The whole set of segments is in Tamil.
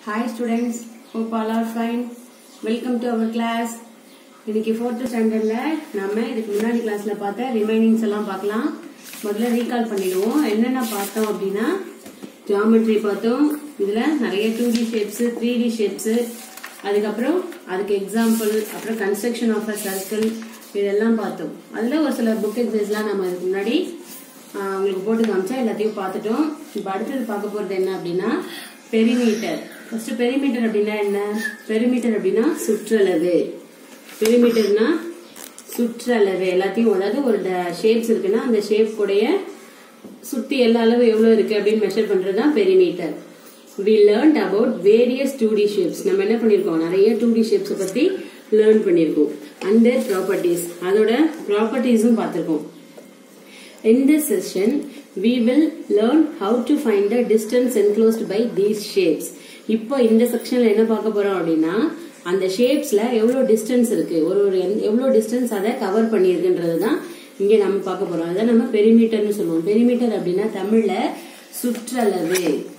Hi students, hope all are fine. Welcome to our class. இன்னைக்கு ஃபோர்த் ஸ்டாண்டர்ட்ல நம்ம இதுக்கு முன்னாடி கிளாஸ்ல பார்த்த ரிமைனிங்ஸ் எல்லாம் பார்க்கலாம் முதல்ல ரீகால் பண்ணிடுவோம் என்னென்ன பார்த்தோம் அப்படின்னா ஜியாமெட்ரி பார்த்தோம் இதுல நிறைய two D shapes three D shapes அதுக்கப்புறம் அதுக்கு எக்ஸாம்பிள் அப்புறம் கன்ஸ்ட்ரக்ஷன் ஆஃப் அ சர்க்கிள் இதெல்லாம் பார்த்தோம் அதுல ஒரு சில புக் எக்ஸைஸ்லாம் நம்ம இதுக்கு முன்னாடி ஆஹ் உங்களுக்கு போட்டு காமிச்சா எல்லாத்தையும் பார்த்துட்டோம் இப்போ அடுத்தது பார்க்க போறது என்ன அப்படின்னா பெரிமீட்டர் ஃபர்ஸ்ட் பெரிமீட்டர் அப்படின்னா என்ன பெரிமீட்டர் அப்படின்னா சுற்றளவு பெரிமீட்டர்னா சுற்றளவு எல்லாத்தையும் அதாவது ஒரு ஷேப்ஸ் இருக்குன்னா அந்த ஷேப் கூடைய சுத்தி எல்லா அளவு எவ்வளவு இருக்கு அப்படின்னு மெஷர் பண்றது தான் perimeter we learned about various two D shapes நம்ம என்ன பண்ணிருக்கோம் நிறைய டூ டி ஷேப்ஸ் பத்தி லேர்ன் பண்ணிருக்கோம் அண்ட் ப்ராப்பர்ட்டிஸ் அதோட ப்ராப்பர்ட்டிஸும் பார்த்திருக்கோம் In this session, we will learn how to find the distance enclosed by these shapes. இப்போ இந்த செக்ஷன்ல என்ன பார்க்க போறோம் அப்படின்னா அந்த ஷேப்ஸ்ல எவ்வளவு டிஸ்டன்ஸ் இருக்கு ஒரு ஒரு எந்த- எவ்வளவு டிஸ்டன்ஸ் அதை கவர் பண்ணியிருக்குன்றது தான் இங்க நம்ம பார்க்க போறோம் அதான் நம்ம பெரிமீட்டர்னு சொல்லுவோம் பெரிமீட்டர் அப்படின்னா தமிழ்ல சுற்றளவு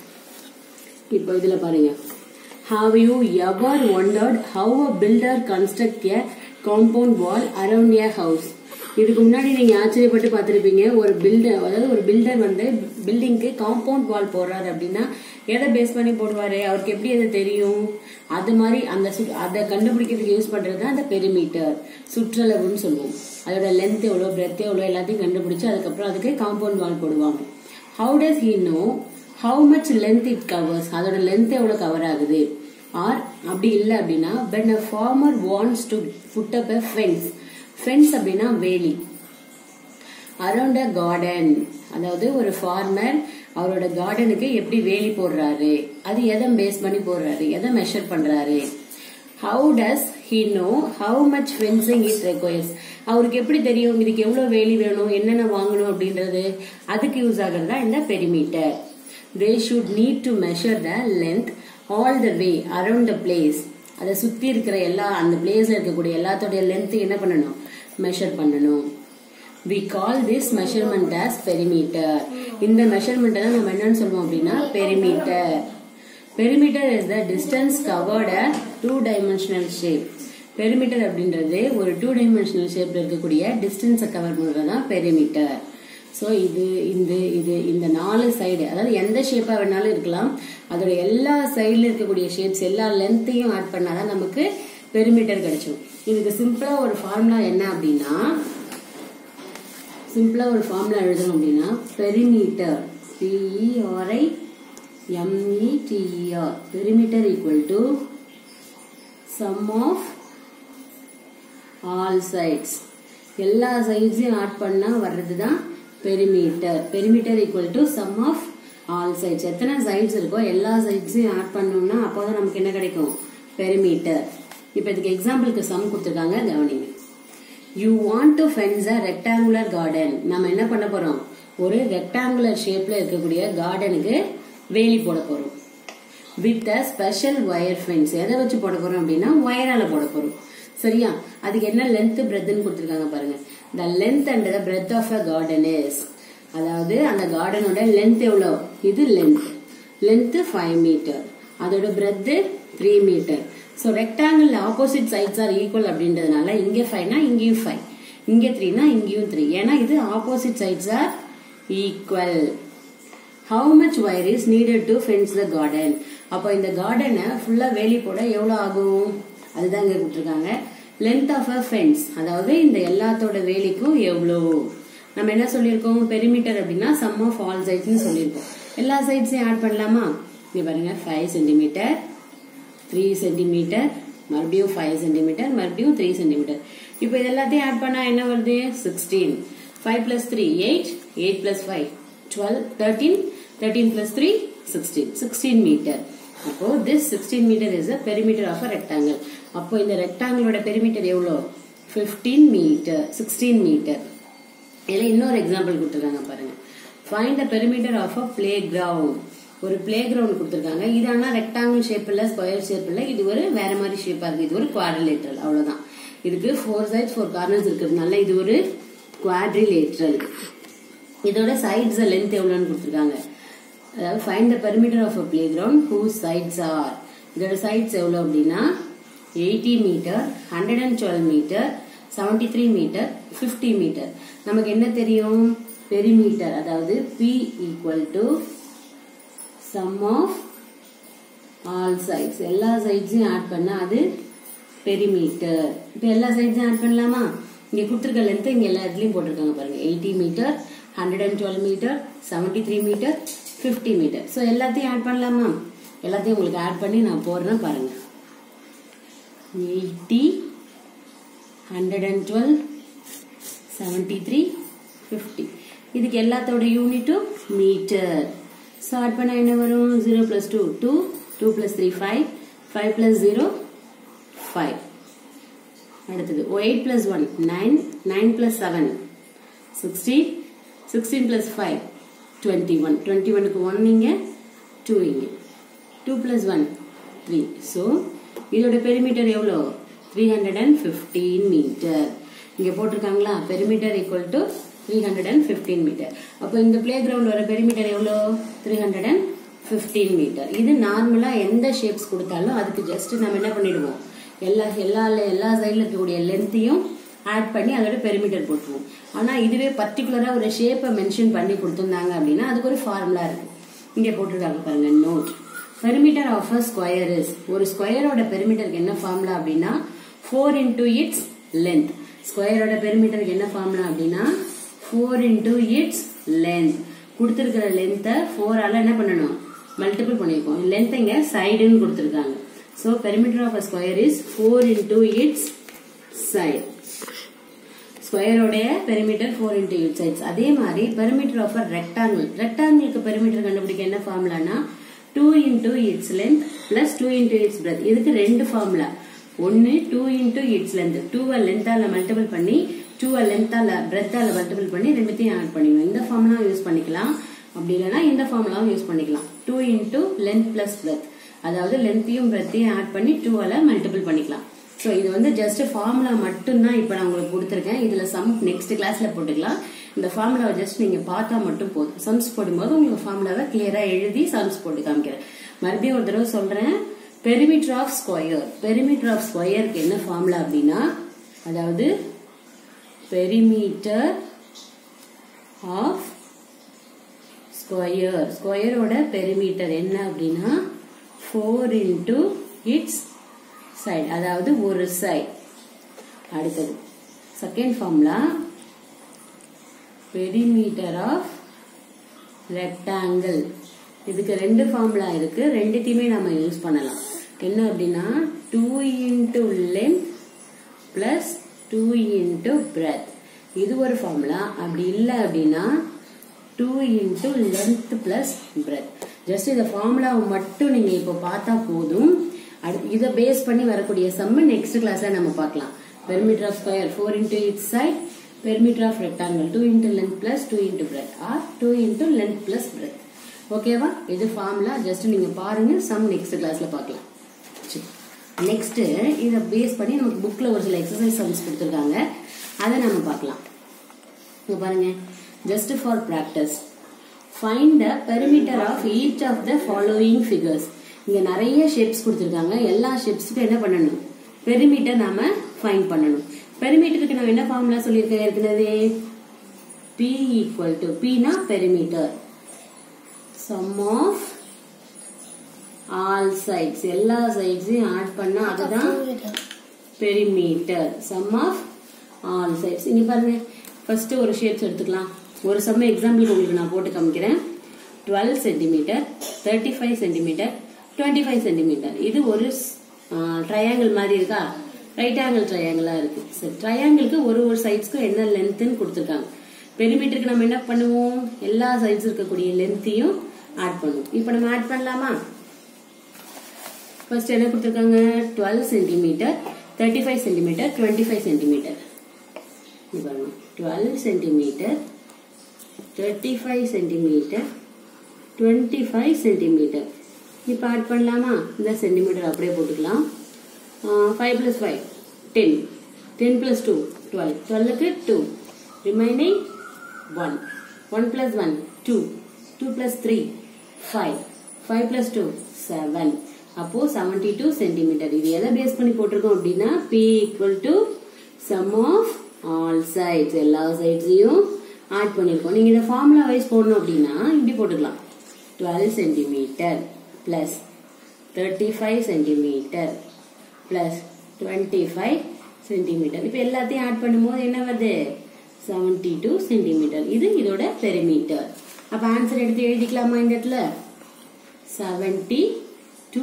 இப்போ இதுல பாருங்க Have you ever wondered how a builder construct a compound wall around a house? இதுக்கு முன்னாடி நீங்க ஆச்சரியப்பட்டு பார்த்திருப்பீங்க ஒரு பில்டர் அதாவது ஒரு பில்டர் வந்து பில்டிங்க்கு காம்பவுண்ட் வால் போடுறாரு அப்படின்னா எதை பேஸ் பண்ணி போடுவாரு அவருக்கு எப்படி அது தெரியும் அது மாதிரி அந்த சு- அதை கண்டுபிடிக்கிறதுக்கு யூஸ் பண்றது தான் அந்த பெரிமீட்டர் சுற்றளவுன்னு சொல்லுவோம் அதோட லென்த் எவ்வளோ பிரெத் எவ்வளோ எல்லாத்தையும் கண்டுபிடிச்சு அதுக்கப்புறம் அதுக்கு காம்பவுண்ட் வால் போடுவாங்க how does he know how much length it covers அதோட லென்த் எவ்வளவு கவர் ஆகுது ஆர் அப்படி இல்லை அப்படின்னா when a farmer wants to put up a fence fence அப்படின்னா வேலி அரௌண்ட் அ கார்டன் அதாவது ஒரு ஃபார்மர் அவரோட கார்டனுக்கு எப்படி வேலி போடுறாரு அது எதை பேஸ் பண்ணி போடுறாரு எதை மெஷர் பண்றாரு how does he know how much fencing it requires அவருக்கு எப்படி தெரியும் இதுக்கு எவ்வளவு வேலி வேணும் என்னென்ன வாங்கணும் அப்படின்றது அதுக்கு யூஸ் ஆகுறது தான் இந்த perimeter they should need to measure the length all the way around the place அதை சுத்தி இருக்கிற எல்லா அந்த பிளேஸ்ல இருக்கக்கூடிய எல்லாத்தோடைய லென்த் என்ன பண்ணணும் மெஷர் பண்ணணும் we call this measurement as perimeter இந்த மெஷர்மெண்ட் தான் நம்ம என்னன்னு சொல்லுவோம் அப்படின்னா perimeter perimeter is the distance covered a two dimensional shape perimeter அப்படின்றது ஒரு டூ டைமென்ஷனல் ஷேப்ல இருக்கக்கூடிய டிஸ்டன்ஸை கவர் பண்றது தான் பெரிமீட்டர் ஸோ இது இந்த இது இந்த நாலு சைடு அதாவது எந்த ஷேப்பா வேணாலும் இருக்கலாம் அதோட எல்லா சைடுல இருக்கக்கூடிய ஷேப்ஸ் எல்லா லென்த்தையும் ஆட் பண்ணாதான் நமக்கு பெரிமீட்டர் கிடைச்சிடும் இதுக்கு சிம்பிளா ஒரு ஃபார்முலா என்ன அப்படின்னா சிம்பிளா ஒரு ஃபார்முலா எழுதணும் அப்படின்னா perimeter P E R I M E T R perimeter equal to sum of all sides எல்லா சைட்ஸையும் ஆட் பண்ணா வர்றது தான் perimeter perimeter equal to sum of all sides எத்தனை சைட்ஸ் இருக்கோ எல்லா சைட்ஸையும் ஆட் பண்ணோம்னா அப்போதான் நமக்கு என்ன கிடைக்கும் பெரிமீட்டர் இப்போ இதுக்கு எக்ஸாம்பிளுக்கு சம் கொடுத்துருக்காங்க கவனிங்க you want to fence a rectangular garden நம்ம என்ன பண்ண போறோம் ஒரு ரெக்டாங்குலர் ஷேப்ல இருக்கக்கூடிய கார்டனுக்கு வேலி போட போறோம் with a special wire fence எதை வச்சு போட போறோம் அப்படின்னா ஒயரால போட போறோம் சரியா அதுக்கு என்ன லென்த் பிரெத்னு கொடுத்துருக்காங்க பாருங்க the length and the breadth of a garden is அதாவது அந்த கார்டனோட லென்த் எவ்வளோ இது லென்த் லென்த் ஃபைவ் மீட்டர் அதோட breadth three metre so rectangle opposite sides are equal அப்படின்றதுனால இங்கே ஃபைவ்னா இங்கேயும் ஃபைவ் இங்கே த்ரீனா இங்கேயும் த்ரீ ஏன்னா இது opposite sides are equal how much wire is needed to fence the garden அப்போ இந்த கார்டனை ஃபுல்லா வேலி போட எவ்வளோ ஆகும் அதுதான் இங்க கொடுத்துருக்காங்க லென்த் ஆஃப் அ ஃபென்ஸ் அதாவது இந்த எல்லாத்தோட வேலிக்கும் எவ்வளோ நம்ம என்ன சொல்லியிருக்கோம் பெரிமீட்டர் அப்படின்னா சம் ஆஃப் ஆல் சைட்ஸ்னு சொல்லியிருக்கோம் எல்லா சைட்ஸையும் ஆட் பண்ணலாமா இங்க பாருங்க ஃபைவ் சென்டிமீட்டர் த்ரீ சென்டிமீட்டர் மறுபடியும் ஃபைவ் சென்டிமீட்டர் மறுபடியும் த்ரீ சென்டிமீட்டர் இப்போ இது எல்லாத்தையும் ஆட் பண்ணா என்ன வருது sixteen five plus three eight eight plus five twelve thirteen thirteen plus three sixteen sixteen metre அப்போ this sixteen metre is a perimeter of a rectangle அப்போ இந்த ரெக்டாங்கிளோட பெரிமீட்டர் எவ்வளோ ஃபிஃப்டீன் மீட்டர் சிக்ஸ்டீன் மீட்டர் இதுல இன்னொரு எக்ஸாம்பிள் கொடுத்துருக்காங்க பாருங்க find the perimeter of a playground ஒரு பிளே கிரவுண்ட் கொடுத்துருக்காங்க இது ஆனா ரெக்டாங்கிள் ஷேப் இல்ல ஸ்கொயர் ஷேப் இல்ல இது ஒரு வேற மாதிரி ஷேப்பா இருக்கு இது ஒரு குவாட்ரிலேட்டரல் அவ்வளவுதான் இதுக்கு ஃபோர் சைட்ஸ் ஃபோர் கார்னர்ஸ் இருக்கிறதுனால இது ஒரு குவாட்ரிலேட்டரல் இதோட சைட்ஸ் லென்த் எவ்வளவுன்னு கொடுத்துருக்காங்க அதாவது find the perimeter of a playground whose sides are இதோட சைட்ஸ் எவ்வளோ அப்படின்னா eighty metre hundred and twelve metre seventy three metre fifty metre நமக்கு என்ன தெரியும் பெரிமீட்டர் அதாவது P equal to sum of all sides எல்லா சைட்ஸையும் ஆட் பண்ணா அது பெரிமீட்டர் இப்போ எல்லா சைட்ஸையும் ஆட் பண்ணலாமா இங்க கொடுத்துருக்க லென்த் இங்க எல்லா இடத்துலயும் போட்டிருக்காங்க பாருங்க eighty metre hundred and twelve metre seventy three metre fifty metre so எல்லாத்தையும் ஆட் பண்ணலாமா எல்லாத்தையும் உங்களுக்கு ஆட் பண்ணி நான் போடுறேன் பாருங்க eighty hundred and twelve seventy three fifty இதுக்கு எல்லாத்தோட யூனிட்டும் மீட்டர் ஸோ ஆட் பண்ணால் என்ன வரும் zero plus two two two plus three five five plus zero five அடுத்தது eight plus one nine nine plus seven sixteen sixteen plus five twenty one twenty ஒனுக்கு ஒன் இங்கே டூ இங்கே two plus one three so இதோட பெரிமீட்டர் எவ்வளோ three hundred and fifteen metre இங்கே போட்டிருக்காங்களா perimeter equal to three hundred and fifteen metre அப்போ இந்த பிளே கிரவுண்ட் வர பெரிமீட்டர் எவ்வளோ three hundred and fifteen metre இது நார்மலாக எந்த ஷேப்ஸ் கொடுத்தாலும் அதுக்கு ஜஸ்ட் நம்ம என்ன பண்ணிடுவோம் எல்லா எல்லா எல்லா சைடில் இருக்கக்கூடிய லென்த்தையும் ஆட் பண்ணி அதோட பெரிமீட்டர் போட்டுருவோம் ஆனால் இதுவே பர்டிகுலராக ஒரு ஷேப்பை மென்ஷன் பண்ணி கொடுத்துருந்தாங்க அப்படின்னா அதுக்கு ஒரு ஃபார்முலா இருக்கு இங்கே போட்டிருக்காங்க பாருங்க note perimeter of a square is ஒரு ஸ்கொயரோட பெரிமீட்டருக்கு என்ன ஃபார்முலா அப்படின்னா ஃபோர் இன்டூ இட்ஸ் லென்த் ஸ்கொயரோட பெரிமீட்டருக்கு என்ன ஃபார்முலா அப்படின்னா ஃபோர் இன்டூ இட்ஸ் லென்த் கொடுத்துருக்கிற லென்த்தை ஃபோரால என்ன பண்ணணும் மல்டிபிள் பண்ணியிருக்கோம் லென்த் இங்க சைடுன்னு கொடுத்துருக்காங்க so perimeter of a square is four into its side ஸ்கொயரோடைய perimeter four into it sides அதே மாதிரி பெரிமீட்டர் ஆஃப் அ ரெக்டாங்கிள் ரெக்டாங்கிளுக்கு பெரிமீட்டர் கண்டுபிடிக்க என்ன ஃபார்முலானா two into its length plus two into its breadth இதுக்கு ரெண்டு ஃபார்முலா ஒன்னு டூ இன்டூ இட்ஸ் லென்த் டூவை லென்த்தால மல்டிபிள் பண்ணி டூவை லென்த்தால பிரெத்தால மல்டிபிள் பண்ணி ரெண்டுத்தையும் ஆட் பண்ணிக்கணும் இந்த ஃபார்முலா யூஸ் பண்ணிக்கலாம் அப்படி இல்லைன்னா இந்த ஃபார்முலாவும் யூஸ் பண்ணிக்கலாம் two into length plus breadth அதாவது லென்த்தையும் பிரெத்தையும் ஆட் பண்ணி டூவால மல்டிபிள் பண்ணிக்கலாம் ஸோ இது வந்து ஜஸ்ட் ஃபார்முலா மட்டும்தான் இப்போ நான் உங்களுக்கு கொடுத்துருக்கேன் இதுல சம் நெக்ஸ்ட் கிளாஸ்ல போட்டுக்கலாம் இந்த ஃபார்முலாவை ஜஸ்ட் நீங்க பார்த்தா மட்டும் போதும் சம்ஸ் போடும்போது உங்களுக்கு ஃபார்முலாவை கிளியரா எழுதி சம்ஸ் போட்டு காமிக்கிறேன் மறுபடியும் ஒரு தடவை சொல்றேன் perimeter of square perimeter of ஸ்கொயருக்கு என்ன ஃபார்முலா அப்படின்னா அதாவது பெரிமீட்டர் ஆஃப் ஸ்கொயர் ஸ்கொயரோட பெரிமீட்டர் என்ன அப்படின்னா ஃபோர் இன்டூ இட்ஸ் சைடு அதாவது ஒரு சைடு அடுத்தது second formula perimeter of rectangle இதுக்கு ரெண்டு ஃபார்முலா இருக்கு ரெண்டுத்தையுமே நம்ம யூஸ் பண்ணலாம் என்ன அப்படின்னா two into length plus two into breadth இது ஒரு ஃபார்முலா அப்படி இல்லை அப்படின்னா two into length plus breadth just இந்த ஃபார்முலாவை மட்டும் நீங்க இப்போ பார்த்தா போதும் அடுத்து இதை பேஸ் பண்ணி வரக்கூடிய சம்ம நெக்ஸ்ட் கிளாஸ்ல நம்ம பார்க்கலாம் perimeter of square four into it side perimeter of rectangle two into length plus two into breadth or two into length plus breadth ஓகேவா இது ஃபார்முலா ஜஸ்ட் நீங்க பாருங்க சம் நெக்ஸ்ட் கிளாஸ்ல பார்க்கலாம் நெக்ஸ்ட் இதை பேஸ் பண்ணி நமக்கு புக்ல ஒரு சில எக்ஸசைஸ் சம்ஸ் கொடுத்துருக்காங்க அதை நம்ம பார்க்கலாம் இங்க பாருங்க just for practice find the perimeter of each of the following figures இங்க நிறைய ஷேப்ஸ் கொடுத்துருக்காங்க எல்லா ஷேப்ஸ்க்கும் என்ன பண்ணணும் பெரிமீட்டர் நாம ஃபைண்ட் பண்ணணும் பெரிமீட்டருக்கு நம்ம என்ன ஃபார்முலா சொல்லியிருக்கேன் ஏற்கனவே பி ஈக்குவல் டு பினா perimeter sum of all sides எல்லா சைட்ஸையும் ஆட் பண்ணா அதுதான் perimeter sum of all sides இங்க பாருங்க ஃபர்ஸ்ட் ஒரு ஷேப்ஸ் எடுத்துக்கலாம் ஒரு சம் எக்ஸாம்பிளுக்கு உங்களுக்கு நான் போட்டு காமிக்கிறேன் twelve centimetre thirty five centimetre twenty five centimetre இது ஒரு ட்ரையாங்கிள் மாதிரி இருக்கா ரைட் ஆங்கிள் ட்ரையாங்கிளா இருக்கு சரி ட்ரையாங்கிளுக்கு ஒரு ஒரு சைட்ஸ்க்கும் என்ன லென்த்னு கொடுத்துருக்காங்க பெரிமீட்டருக்கு நம்ம என்ன பண்ணுவோம் எல்லா சைட்ஸ் இருக்கக்கூடிய லென்த்தையும் ஆட் பண்ணுவோம் இப்போ நம்ம ஆட் பண்ணலாமா ஃபர்ஸ்ட் என்ன கொடுத்துருக்காங்க twelve centimetre thirty five centimetre twenty five centimetre பாருங்க twelve centimetre thirty five centimetre twenty five centimetre இப்போ ஆட் பண்ணலாமா இந்த சென்டிமீட்டர் அப்படியே போட்டுக்கலாம் five plus five ten ten plus two twelve டுவெல்லுக்கு two remaining one one plus one two two plus three five five plus two seven அப்போ செவன்டி டூ சென்டிமீட்டர் இது எதை பேஸ் பண்ணி போட்டிருக்கோம் அப்படின்னா P equal to sum of all sides எல்லா சைட்ஸையும் ஆட் பண்ணியிருக்கோம் நீங்க இதை ஃபார்முலா வைஸ் போடணும் அப்படின்னா இப்படி போட்டுக்கலாம் twelve centimetre plus thirty five centimetre plus twenty five centimetre இப்போ எல்லாத்தையும் ஆட் பண்ணும்போது என்ன வருது செவன்டி டூ சென்டிமீட்டர் இது இதோட பெரிமீட்டர் அப்ப ஆன்சர் எடுத்து எழுதிக்கலாமா இந்த இடத்துல செவன்டி டூ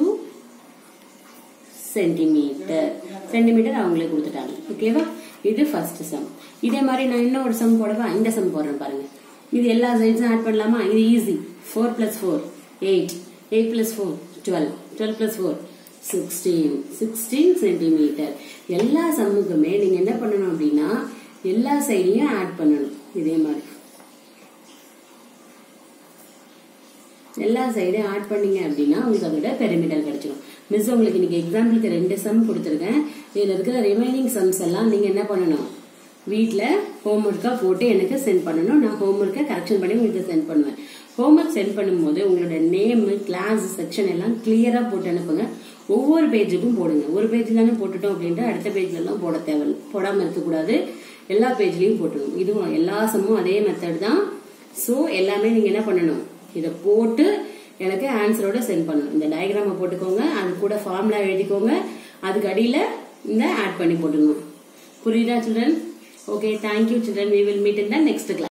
சென்டிமீட்டர் சென்டிமீட்டர் அவங்களே கொடுத்துட்டாங்க ஓகேவா இது ஃபர்ஸ்ட் சம் இதே மாதிரி நான் இன்னும் ஒரு சம் போடவா இந்த சம் போடுறேன் பாருங்க இது எல்லா சைட்ஸும் ஆட் பண்ணலாமா இது easy four plus four eight eight plus four twelve twelve plus four sixteen sixteen centimetre எல்லா சம்முக்குமே நீங்க என்ன பண்ணணும் அப்படின்னா எல்லா சைடையும் ஆட் பண்ணணும் இதே மாதிரி எல்லா சைடையும் ஆட் பண்ணீங்க அப்படின்னா உங்களுக்கு அதோட பெருமிட்டர் கிடைச்சிடும் மிஸ் உங்களுக்கு இன்னைக்கு எக்ஸாம்பிளுக்கு ரெண்டு சம் கொடுத்துருக்கேன் இதுல இருக்கிற ரிமைனிங் சம்ஸ் எல்லாம் நீங்க என்ன பண்ணணும் வீட்ல ஹோம்ஒர்க்கா போட்டு எனக்கு சென்ட் பண்ணணும் நான் ஹோம்ஒர்க்கை கரெக்ஷன் பண்ணி உங்களுக்கு சென்ட் பண்ணுவேன் ஹோம்ஒர்க் சென்ட் பண்ணும்போது உங்களோட நேம் கிளாஸ் செக்ஷன் எல்லாம் கிளியரா போட்டு அனுப்புங்க ஒவ்வொரு பேஜுக்கும் போடுங்க ஒரு பேஜ் தானே போட்டுட்டோம் அப்படின்ட்டு அடுத்த பேஜ்ல எல்லாம் போட தேவையில்லை போடாம இருக்கக்கூடாது எல்லா பேஜ்லயும் போட்டுருங்க இதுவும் எல்லா சம்மும் அதே மெத்தட் தான் சோ எல்லாமே நீங்க என்ன பண்ணணும் இதை போட்டு எனக்கு ஆன்சரோட சென்ட் பண்ணணும் இந்த டயக்ராம போட்டுக்கோங்க அது கூட ஃபார்முலா எழுதிக்கோங்க அதுக்கு அடியில இந்த ஆட் பண்ணி போட்டுக்கணும் புரியுதா children okay thank you children we will meet in the next class